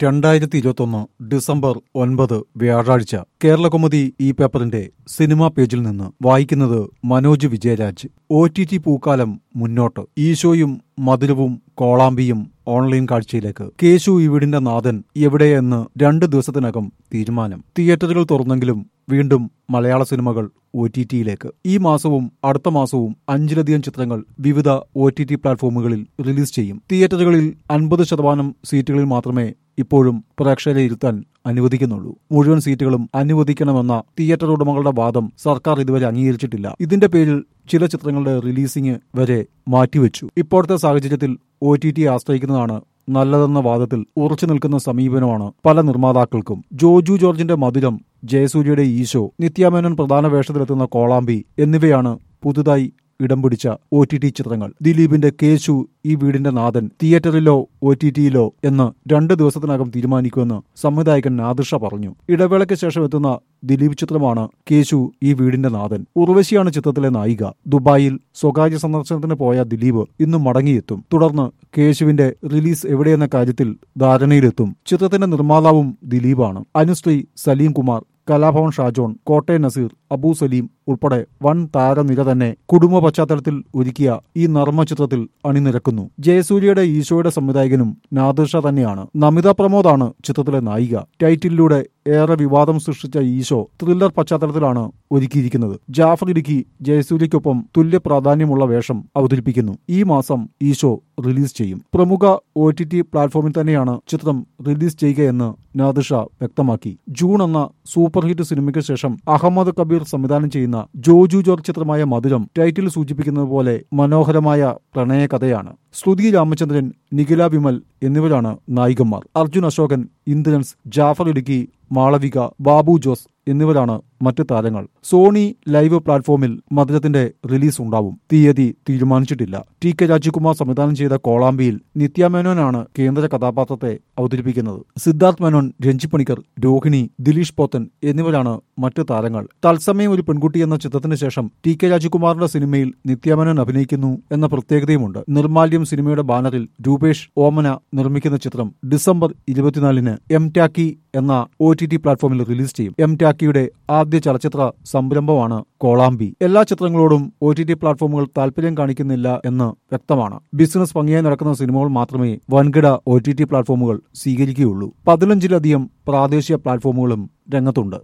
രണ്ടായിരത്തി ഇരുപത്തൊന്ന് ഡിസംബർ ഒൻപത് വ്യാഴാഴ്ച കേരളകൗമുദി ഈ പേപ്പറിന്റെ സിനിമാ പേജിൽ നിന്ന് വായിക്കുന്നത് Manoj Vijayaraj O T T പൂക്കാലം മുന്നോട്ട് ഈശോയും മധുരവും കോളാമ്പിയും ഓൺലൈൻ കാഴ്ചയിലേക്ക് കേശു ഈ വീടിന്റെ നാഥൻ എവിടെയെന്ന് രണ്ട് ദിവസത്തിനകം തീരുമാനം തിയേറ്ററുകൾ തുറന്നെങ്കിലും വീണ്ടും മലയാള സിനിമകൾ ഒ ടി ടിയിലേക്ക് ഈ മാസവും അടുത്ത മാസവും അഞ്ചിലധികം ചിത്രങ്ങൾ വിവിധ ഒ ടി ടി പ്ലാറ്റ്ഫോമുകളിൽ റിലീസ് ചെയ്യും തിയേറ്ററുകളിൽ അൻപത് ശതമാനം സീറ്റുകളിൽ മാത്രമേ ഇപ്പോഴും പ്രേക്ഷകരെ ഇരുത്താൻ അനുവദിക്കുന്നുള്ളൂ മുഴുവൻ സീറ്റുകളും അനുവദിക്കണമെന്ന തിയേറ്റർ ഉടമകളുടെ വാദം സർക്കാർ ഇതുവരെ അംഗീകരിച്ചിട്ടില്ല ഇതിന്റെ പേരിൽ ചില ചിത്രങ്ങളുടെ റിലീസിംഗ് വരെ മാറ്റിവെച്ചു ഇപ്പോഴത്തെ സാഹചര്യത്തിൽ ഒ ടി ടി ആശ്രയിക്കുന്നതാണ് നല്ലതെന്ന വാദത്തിൽ ഉറച്ചു നിൽക്കുന്ന സമീപനമാണ് പല നിർമ്മാതാക്കൾക്കും ജോജു ജോർജിന്റെ മധുരം ജയസൂര്യയുടെ ഈശോ നിത്യാമേനോൻ പ്രധാന വേഷത്തിലെത്തുന്ന കോളാമ്പി എന്നിവയാണ് പുതുതായി ഇടം പിടിച്ച ഒ ടി ടി ചിത്രങ്ങൾ ദിലീപിന്റെ കേശു ഈ വീടിന്റെ നാഥൻ തിയേറ്ററിലോ ഒ ടി ടിയിലോ എന്ന് രണ്ട് ദിവസത്തിനകം തീരുമാനിക്കുമെന്ന് സംവിധായകൻ നാദിർഷ പറഞ്ഞു ഇടവേളയ്ക്ക് ശേഷം എത്തുന്ന ദിലീപ് ചിത്രമാണ് കേശു ഈ വീടിന്റെ നാഥൻ ഉർവശിയാണ് ചിത്രത്തിലെ നായിക ദുബായിൽ സ്വകാര്യ സന്ദർശനത്തിന് പോയ ദിലീപ് ഇന്ന് മടങ്ങിയെത്തും തുടർന്ന് കേശുവിന്റെ റിലീസ് എവിടെയെന്ന കാര്യത്തിൽ ധാരണയിലെത്തും ചിത്രത്തിന്റെ നിർമ്മാതാവും ദിലീപാണ് അനുശ്രീ സലീം കുമാർ കലാഭവൻ ഷാജോൺ കോട്ടയം നസീർ അബൂ സലീം ഉൾപ്പെടെ വൻ താരനിര തന്നെ കുടുംബ പശ്ചാത്തലത്തിൽ ഒരുക്കിയ ഈ നർമ്മ ചിത്രത്തിൽ അണിനിരക്കുന്നു ജയസൂര്യയുടെ ഈശോയുടെ സംവിധായകനും നാദിർഷ തന്നെയാണ് നമിത പ്രമോദാണ് ചിത്രത്തിലെ നായിക ടൈറ്റിലൂടെ ഏറെ വിവാദം സൃഷ്ടിച്ച ഈശോ ത്രില്ലർ പശ്ചാത്തലത്തിലാണ് ഒരുക്കിയിരിക്കുന്നത് ജാഫർ ഇടുക്കി ജയസൂര്യയ്ക്കൊപ്പം തുല്യ പ്രാധാന്യമുള്ള വേഷം അവതരിപ്പിക്കുന്നു ഈ മാസം ഈശോ റിലീസ് ചെയ്യും പ്രമുഖ ഒ ടി ടി പ്ലാറ്റ്ഫോമിൽ തന്നെയാണ് ചിത്രം റിലീസ് ചെയ്യുകയെന്ന് നാദിഷ വ്യക്തമാക്കി ജൂൺ എന്ന സൂപ്പർ ഹിറ്റ് സിനിമയ്ക്ക് ശേഷം അഹമ്മദ് കബീർ സംവിധാനം ചെയ്യുന്ന ജോജു ജോർജ് ചിത്രമായ മധുരം ടൈറ്റിൽ സൂചിപ്പിക്കുന്നത് പോലെ മനോഹരമായ പ്രണയ കഥയാണ് ശ്രുതി രാമചന്ദ്രൻ നിഖില വിമൽ എന്നിവരാണ് നായികന്മാർ അർജുൻ അശോകൻ ഇന്ദ്രൻസ് ജാഫർ ഇടുക്കി മാളവിക ബാബു ജോസ് എന്നിവരാണ് മറ്റ് താരങ്ങൾ സോണി ലൈവ് പ്ലാറ്റ്ഫോമിൽ മധുരത്തിന്റെ റിലീസ് ഉണ്ടാവും തീയതി തീരുമാനിച്ചിട്ടില്ല ടി കെ രാജകുമാർ സംവിധാനം ചെയ്ത കോളാമ്പിയിൽ നിത്യ മേനോനാണ് കേന്ദ്ര കഥാപാത്രത്തെ അവതരിപ്പിക്കുന്നത് സിദ്ധാർത്ഥ് മേനോൻ രഞ്ജിത് പണിക്കർ രോഹിണി ദിലീഷ് പോത്തൻ എന്നിവരാണ് മറ്റ് താരങ്ങൾ തത്സമയം ഒരു പെൺകുട്ടി എന്ന ചിത്രത്തിന് ശേഷം ടി കെ രാജകുമാറിന്റെ സിനിമയിൽ നിത്യമേനോൻ അഭിനയിക്കുന്നു എന്ന പ്രത്യേകതയുമുണ്ട് നിർമാല്യം സിനിമയുടെ ബാനറിൽ രൂപേഷ് ഓമന നിർമ്മിക്കുന്ന ചിത്രം ഡിസംബർ ഇരുപത്തിനാലിന് എം ടാക്കി എന്ന ഒ ടി ടി പ്ലാറ്റ്ഫോമിൽ റിലീസ് ചെയ്യും എം ടാക്കിയുടെ ആദ്യ ചലച്ചിത്ര സംരംഭമാണ് കോളാമ്പി എല്ലാ ചിത്രങ്ങളോടും ഒ ടി ടി പ്ലാറ്റ്ഫോമുകൾ താല്പര്യം കാണിക്കുന്നില്ല എന്ന് വ്യക്തമാണ് ബിസിനസ് ഭംഗിയായി നടക്കുന്ന സിനിമകൾ മാത്രമേ വൻകിട ഒ ടി ടി പ്ലാറ്റ്ഫോമുകൾ സ്വീകരിക്കുകയുള്ളൂ പതിനഞ്ചിലധികം പ്രാദേശിക പ്ലാറ്റ്ഫോമുകളും രംഗത്തുണ്ട്